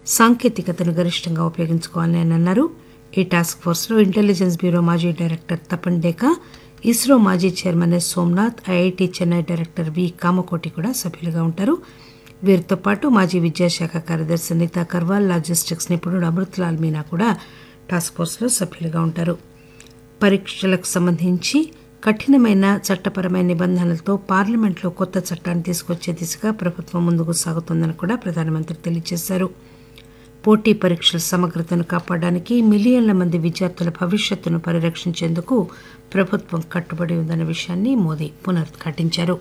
సాంకేతికతను గరిష్టంగా ఉపయోగించుకోవాలని ఆయన అన్నారు ఈ టాస్క్ ఫోర్స్లో ఇంటెలిజెన్స్ బ్యూరో మాజీ డైరెక్టర్ తపన్ డేకా ఇస్రో మాజీ chairman S Somanath IIT Chennai director V Kamakoti కూడా సభ్యులుగా ఉంటారు వీరితో పాటు మాజీ విద్యాశాఖ కార్యదర్శి నీతా కర్వాల్ లాజిస్టిక్స్ నిపుణుడు అమృత్లాల్ మీనా కూడా టాస్క్ ఫోర్స్లో సభ్యులుగా ఉంటారు పరీక్షలకు సంబంధించి కఠినమైన చట్టపరమైన నిబంధనలతో పార్లమెంట్లో కొత్త చట్టాన్ని తీసుకొచ్చే దిశగా ప్రభుత్వం ముందుకు సాగుతోందని కూడా ప్రధానమంత్రి తెలియజేశారు పోటీ పరీక్షల సమగ్రతను కాపాడడానికి మిలియన్ల మంది విద్యార్థుల భవిష్యత్తును పరిరక్షించేందుకు ప్రభుత్వం కట్టుబడి ఉందన్న విషయాన్ని మోదీ పునరుద్ఘాటించారు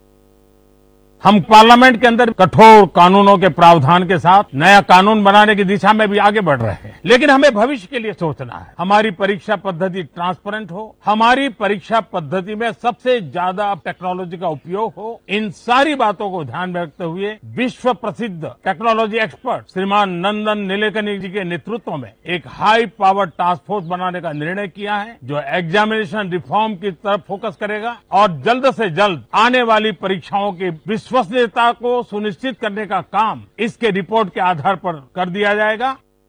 हम पार्लियामेंट के अंदर कठोर कानूनों के प्रावधान के साथ नया कानून बनाने की दिशा में भी आगे बढ़ रहे हैं लेकिन हमें भविष्य के लिए सोचना है हमारी परीक्षा पद्धति ट्रांसपेरेंट हो हमारी परीक्षा पद्धति में सबसे ज्यादा टेक्नोलॉजी का उपयोग हो इन सारी बातों को ध्यान में रखते हुए विश्व प्रसिद्ध टेक्नोलॉजी एक्सपर्ट श्रीमान नंदन नीलेकनी जी के नेतृत्व में एक हाई पावर टास्क फोर्स बनाने का निर्णय किया है जो एग्जामिनेशन रिफॉर्म की तरफ फोकस करेगा और जल्द से जल्द आने वाली परीक्षाओं की विश्वसनीयता को सुनिश्चित करने का काम इसके रिपोर्ट के आधार पर कर दिया जाएगा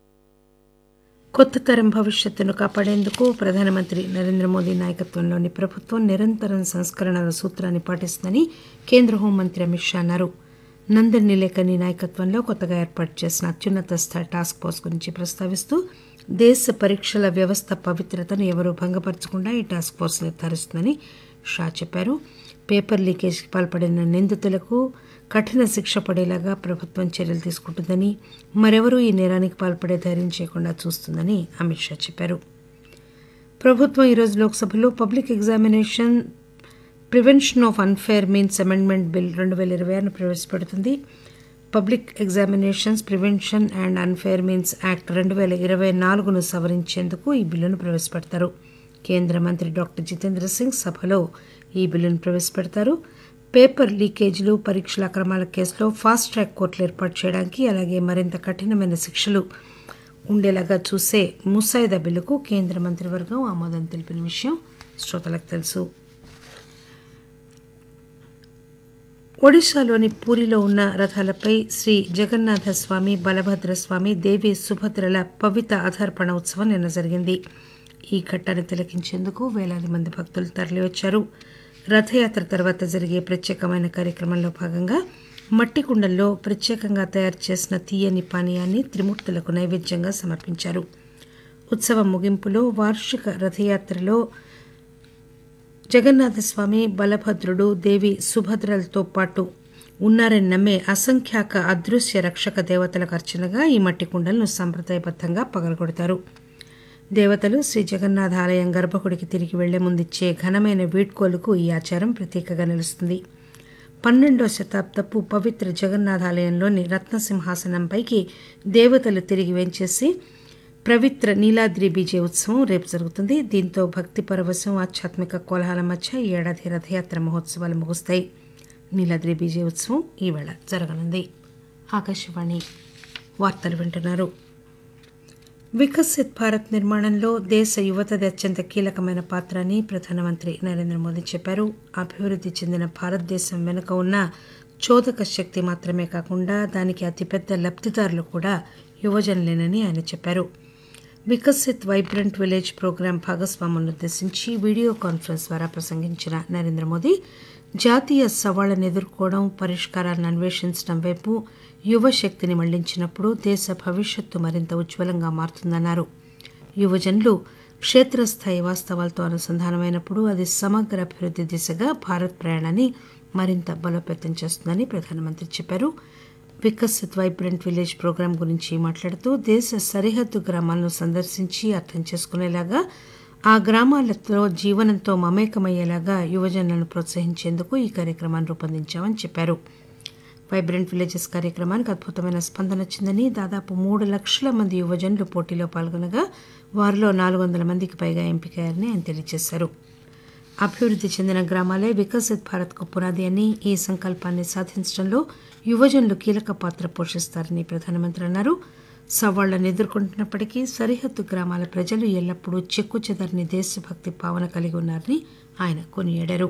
కొత్త తరం భవిష్యత్తును కాపాడేందుకు ప్రధానమంత్రి నరేంద్ర మోదీ నాయకత్వంలోని ప్రభుత్వం నిరంతరం సంస్కరణల సూత్రాన్ని పాటిస్తుందని కేంద్ర హోంమంత్రి అమిత్ షా అన్నారు నందన్ నిలేకని నాయకత్వంలో కొత్తగా ఏర్పాటు చేసిన అత్యున్నత స్థాయి టాస్క్ ఫోర్స్ గురించి ప్రస్తావిస్తూ దేశ పరీక్షల వ్యవస్థ పవిత్రతను ఎవరూ భంగపరచకుండా ఈ టాస్క్ ఫోర్స్ నిర్ధారిస్తుందని షా చెప్పారు పేపర్ లీకేజ్కి పాల్పడిన నిందితులకు కఠిన శిక్ష పడేలాగా ప్రభుత్వం చర్యలు తీసుకుంటుందని మరెవరూ ఈ నేరానికి పాల్పడే ధైర్యం చేయకుండా చూస్తుందని అమిత్ షా చెప్పారు ప్రభుత్వం ఈరోజు లోక్సభలో public examination prevention of unfair means amendment bill రెండు వేల ఇరవై ఆరును ప్రవేశపెడుతుంది public examinations prevention and unfair means act రెండు వేల ఇరవై నాలుగును సవరించేందుకు ఈ బిల్లును ప్రవేశపెడతారు కేంద్ర మంత్రి డాక్టర్ జితేంద్ర సింగ్ సభలో ఈ బిల్లును ప్రవేశపెడతారు పేపర్ లీకేజీలు పరీక్షల అక్రమాల కేసులో ఫాస్ట్ ట్రాక్ కోర్టులు ఏర్పాటు చేయడానికి అలాగే మరింత కఠినమైన శిక్షలు ఉండేలాగా చూసే ముసాయిదా బిల్లుకు కేంద్ర మంత్రివర్గం ఆమోదం తెలిపిన విషయం శ్రోతలకు తెలుసు ఒడిశాలోని పూరిలో ఉన్న రథాలపై శ్రీ జగన్నాథ స్వామి బలభద్ర స్వామి దేవి సుభద్రల పవిత ఆధార్పణ ఉత్సవం నిన్న జరిగింది ఈ ఘట్టాన్ని తిలకించేందుకు వేలాది మంది భక్తులు తరలివచ్చారు రథయాత్ర తర్వాత జరిగే ప్రత్యేకమైన కార్యక్రమంలో భాగంగా మట్టి కుండల్లో ప్రత్యేకంగా తయారు చేసిన తీయని పానీయాన్ని త్రిమూర్తులకు నైవేద్యంగా సమర్పించారు ఉత్సవం ముగింపులో వార్షిక రథయాత్రలో జగన్నాథస్వామి బలభద్రుడు దేవి సుభద్రలతో పాటు ఉన్నారని నమ్మే అసంఖ్యాక అదృశ్య రక్షక దేవతలకు అర్చనగా ఈ మట్టి కుండలను సంప్రదాయబద్ధంగా పగలగొడతారు దేవతలు శ్రీ జగన్నాథ ఆలయం గర్భగుడికి తిరిగి వెళ్లే ముందిచ్చే ఘనమైన వీడ్కోలుకు ఈ ఆచారం ప్రతీకగా నిలుస్తుంది పన్నెండో శతాబ్దపు పవిత్ర జగన్నాథాలయంలోని రత్నసింహాసనంపైకి దేవతలు తిరిగి వేంచేసి పవిత్ర నీలాద్రి బీజే ఉత్సవం రేపు జరుగుతుంది దీంతో భక్తి పరవశం ఆధ్యాత్మిక కోలాహల మధ్య ఈ ఏడాది రథయాత్ర మహోత్సవాలు ముగుస్తాయి నీలాద్రి బీజే ఉత్సవం ఈవేళ జరగనుంది ఆకాశవాణి వార్తలు వింటున్నారు వికసిత్ భారత్ నిర్మాణంలో దేశ యువతది అత్యంత కీలకమైన పాత్ర అని ప్రధానమంత్రి నరేంద్ర మోదీ చెప్పారు అభివృద్ధి చెందిన భారతదేశం వెనుక ఉన్న చోదక శక్తి మాత్రమే కాకుండా దానికి అతిపెద్ద లబ్ధిదారులు కూడా యువజనులేనని ఆయన చెప్పారు వికసిత్ వైబ్రెంట్ విలేజ్ ప్రోగ్రాం భాగస్వాములను ఉద్దేశించి వీడియో కాన్ఫరెన్స్ ద్వారా ప్రసంగించిన నరేంద్ర మోదీ జాతీయ సవాళ్లను ఎదుర్కోవడం పరిష్కారాలను అన్వేషించడం వైపు యువశక్తిని మళ్లించినప్పుడు దేశ భవిష్యత్తు మరింత ఉజ్వలంగా మారుతుందన్నారు యువజనులు క్షేత్రస్థాయి వాస్తవాలతో అనుసంధానమైనప్పుడు అది సమగ్ర అభివృద్ధి దిశగా భారత్ ప్రయాణాన్ని మరింత బలోపేతం చేస్తుందని ప్రధానమంత్రి చెప్పారు వికసిత్ వైబ్రెంట్ విలేజ్ ప్రోగ్రాం గురించి మాట్లాడుతూ దేశ సరిహద్దు గ్రామాలను సందర్శించి అర్థం చేసుకునేలాగా ఆ గ్రామాలతో జీవనంతో మమేకమయ్యేలాగా యువజనులను ప్రోత్సహించేందుకు ఈ కార్యక్రమాన్ని రూపొందించామని చెప్పారు వైబ్రెంట్ విలేజెస్ కార్యక్రమానికి అద్భుతమైన స్పందన వచ్చిందని దాదాపు మూడు లక్షల మంది యువజనులు పోటీలో పాల్గొనగా వారిలో నాలుగు వందల మందికి పైగా ఎంపికయ్యారని ఆయన తెలియజేశారు అభివృద్ధి చెందిన గ్రామాలే వికసిత్ భారత్కు పునాది అని ఈ సంకల్పాన్ని సాధించడంలో యువజనులు కీలక పాత్ర పోషిస్తారని ప్రధానమంత్రి అన్నారు సవాళ్లను ఎదుర్కొంటున్నప్పటికీ సరిహద్దు గ్రామాల ప్రజలు ఎల్లప్పుడూ చెక్కు చెదరని దేశభక్తి భావన కలిగి ఉన్నారని ఆయన కొనియాడారు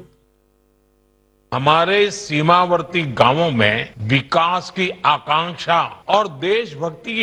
हमारे सीमावर्ती गांवों में विकास की आकांक्षा और देशभक्ति की